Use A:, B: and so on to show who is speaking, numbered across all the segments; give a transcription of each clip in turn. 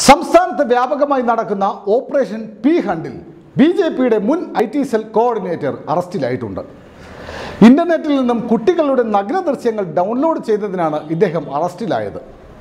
A: സംസ്ഥാനത്ത് വ്യാപകമായി നടക്കുന്ന ഓപ്പറേഷൻ പി ഹണ്ടിൽ ബി ജെ പിയുടെ മുൻ ഐ ടി സെൽ കോർഡിനേറ്റർ അറസ്റ്റിലായിട്ടുണ്ട് ഇന്റർനെറ്റിൽ നിന്നും കുട്ടികളുടെ നഗ്ന ദൃശ്യങ്ങൾ ഡൗൺലോഡ് ചെയ്തതിനാണ് ഇദ്ദേഹം അറസ്റ്റിലായത്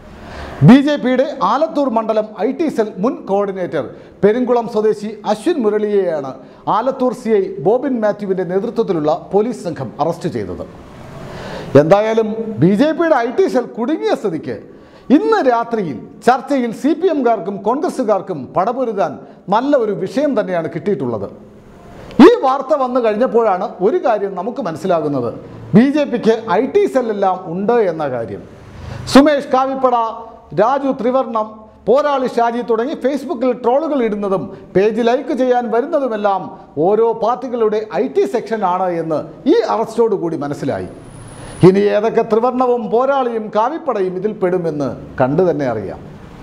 A: ബി ജെ പിയുടെ ആലത്തൂർ മണ്ഡലം ഐ ടി സെൽ മുൻ കോർഡിനേറ്റർ പെരുങ്കുളം സ്വദേശി അശ്വിൻ മുരളിയെയാണ് ആലത്തൂർ സി ഐ ബോബിൻ മാത്യുവിന്റെ നേതൃത്വത്തിലുള്ള പോലീസ് സംഘം അറസ്റ്റ് ചെയ്തത് എന്തായാലും ബി ജെ പിയുടെ ഐ ടി സെൽ കുടുങ്ങിയ സ്ഥിതിക്ക് ഇന്ന് രാത്രിയിൽ ചർച്ചയിൽ സി പി എംകാർക്കും കോൺഗ്രസുകാർക്കും പടപൊരുതാൻ നല്ല ഒരു വിഷയം തന്നെയാണ് കിട്ടിയിട്ടുള്ളത് ഈ വാർത്ത വന്നു കഴിഞ്ഞപ്പോഴാണ് ഒരു കാര്യം നമുക്ക് മനസ്സിലാകുന്നത് ബി ജെ പിക്ക് ഐ ടി സെല്ലെല്ലാം ഉണ്ട് എന്ന കാര്യം സുമേഷ് കാവിപ്പട രാജു ത്രിവർണം പോരാളി ഷാജി തുടങ്ങി ഫേസ്ബുക്കിൽ ട്രോളുകൾ ഇടുന്നതും പേജ് ലൈക്ക് ചെയ്യാൻ വരുന്നതുമെല്ലാം ഓരോ പാർട്ടികളുടെ ഐ ടി സെക്ഷനാണ് എന്ന് ഈ അറസ്റ്റോട് കൂടി മനസ്സിലായി ഇനി ഏതൊക്കെ ത്രിവർണവും പോരാളിയും കാവിപ്പടയും ഇതിൽ പെടുമെന്ന് കണ്ടു തന്നെ അറിയാം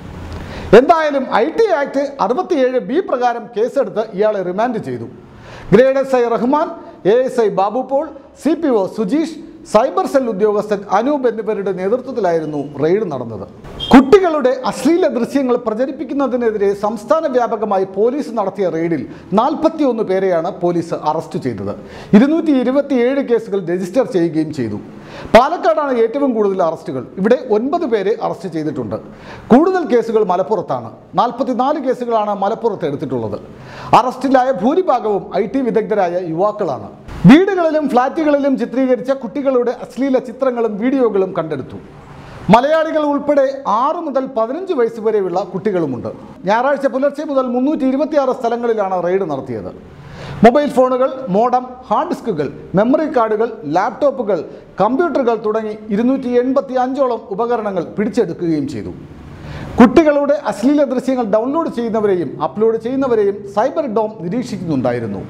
A: എന്തായാലും ഐ ടി ആക്ട് അറുപത്തിയേഴ് ബി പ്രകാരം കേസെടുത്ത് ഇയാളെ റിമാൻഡ് ചെയ്തു grade S I Rahman A S I Babu Paul C P O Sujeesh cyber cell ഉദ്യോഗസ്ഥൻ അനൂപ് എന്നിവരുടെ നേതൃത്വത്തിലായിരുന്നു റെയ്ഡ് നടന്നത് കുട്ടികളുടെ അശ്ലീല ദൃശ്യങ്ങൾ പ്രചരിപ്പിക്കുന്നതിനെതിരെ സംസ്ഥാന വ്യാപകമായി പോലീസ് നടത്തിയ റെയ്ഡിൽ നാൽപ്പത്തിയൊന്ന് പേരെയാണ് പോലീസ് അറസ്റ്റ് ചെയ്തത് ഇരുന്നൂറ്റി ഇരുപത്തിയേഴ് കേസുകൾ രജിസ്റ്റർ ചെയ്യുകയും ചെയ്തു പാലക്കാടാണ് ഏറ്റവും കൂടുതൽ അറസ്റ്റുകൾ ഇവിടെ ഒൻപത് പേരെ അറസ്റ്റ് ചെയ്തിട്ടുണ്ട് കൂടുതൽ കേസുകൾ മലപ്പുറത്താണ് നാൽപ്പത്തിനാല് കേസുകളാണ് മലപ്പുറത്ത് എടുത്തിട്ടുള്ളത് അറസ്റ്റിലായ ഭൂരിഭാഗവും ഐ ടി വിദഗ്ധരായ യുവാക്കളാണ് വീടുകളിലും ഫ്ളാറ്റുകളിലും ചിത്രീകരിച്ച കുട്ടികളുടെ അശ്ലീല ചിത്രങ്ങളും വീഡിയോകളും കണ്ടെടുത്തു മലയാളികൾ ഉൾപ്പെടെ ആറ് മുതൽ പതിനഞ്ച് വയസ്സ് വരെയുള്ള കുട്ടികളുമുണ്ട് ഞായറാഴ്ച പുലർച്ചെ മുതൽ മുന്നൂറ്റി ഇരുപത്തിയാറ് സ്ഥലങ്ങളിലാണ് റെയ്ഡ് നടത്തിയത് മൊബൈൽ ഫോണുകൾ മോഡം ഹാർഡ് ഡിസ്കുകൾ മെമ്മറി കാർഡുകൾ ലാപ്ടോപ്പുകൾ കമ്പ്യൂട്ടറുകൾ തുടങ്ങി ഇരുന്നൂറ്റി എൺപത്തി അഞ്ചോളം ഉപകരണങ്ങൾ പിടിച്ചെടുക്കുകയും ചെയ്തു കുട്ടികളുടെ അശ്ലീല ദൃശ്യങ്ങൾ ഡൗൺലോഡ് ചെയ്യുന്നവരെയും അപ്ലോഡ് ചെയ്യുന്നവരെയും സൈബർ ഡോം നിരീക്ഷിക്കുന്നുണ്ടായിരുന്നു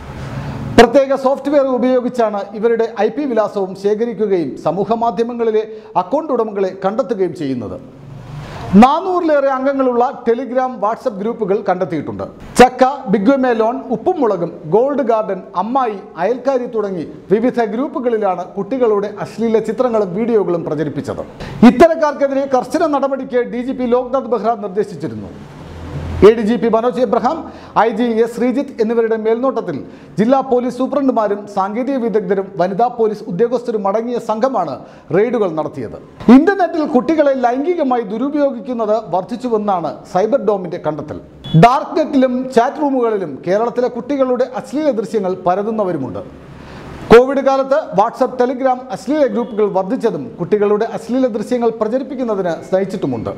A: പ്രത്യേക സോഫ്റ്റ്വെയർ ഉപയോഗിച്ചാണ് ഇവരുടെ ഐ പി വിലാസവും ശേഖരിക്കുകയും സമൂഹ മാധ്യമങ്ങളിലെ അക്കൗണ്ട് ഉടമകളെ കണ്ടെത്തുകയും ചെയ്യുന്നത് നാനൂറിലേറെ അംഗങ്ങളുള്ള ടെലിഗ്രാം വാട്സപ്പ് ഗ്രൂപ്പുകൾ കണ്ടെത്തിയിട്ടുണ്ട് ചക്ക ബിഗ്വമേ ലോൺ ഉപ്പും മുളകും ഗോൾഡ് ഗാർഡൻ അമ്മായി അയൽക്കാരി തുടങ്ങി വിവിധ ഗ്രൂപ്പുകളിലാണ് കുട്ടികളുടെ അശ്ലീല ചിത്രങ്ങളും വീഡിയോകളും പ്രചരിപ്പിച്ചത് ഇത്തരക്കാർക്കെതിരെ കർശന നടപടിക്ക് D G P Loknath Behera നിർദ്ദേശിച്ചിരുന്നു A D G P Manoj Abraham I G S Sreejith എന്നിവരുടെ മേൽനോട്ടത്തിൽ ജില്ലാ പോലീസ് സൂപ്രണ്ടുമാരും സാങ്കേതിക വിദഗ്ധരും വനിതാ പോലീസ് ഉദ്യോഗസ്ഥരും അടങ്ങിയ സംഘമാണ് റെയ്ഡുകൾ നടത്തിയത് ഇന്റർനെറ്റിൽ കുട്ടികളെ ലൈംഗികമായി ദുരുപയോഗിക്കുന്നത് വർദ്ധിച്ചുവെന്നാണ് സൈബർ ഡോമിന്റെ കണ്ടെത്തൽ ഡാർക്ക് നെറ്റിലും ചാറ്റ് റൂമുകളിലും കേരളത്തിലെ കുട്ടികളുടെ അശ്ലീല ദൃശ്യങ്ങൾ പരതുന്നവരുമുണ്ട് കോവിഡ് കാലത്ത് വാട്സപ്പ് ടെലിഗ്രാം അശ്ലീല ഗ്രൂപ്പുകൾ വർദ്ധിച്ചതും കുട്ടികളുടെ അശ്ലീല ദൃശ്യങ്ങൾ പ്രചരിപ്പിക്കുന്നതിന് നയിച്ചിട്ടുമുണ്ട്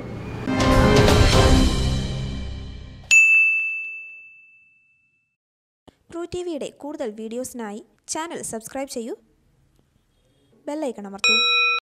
B: ട്രൂ ടി വിയുടെ കൂടുതൽ വീഡിയോസിനായി ചാനൽ സബ്സ്ക്രൈബ് ചെയ്യൂ ബെല്ലൈക്കൺ അമർത്തൂ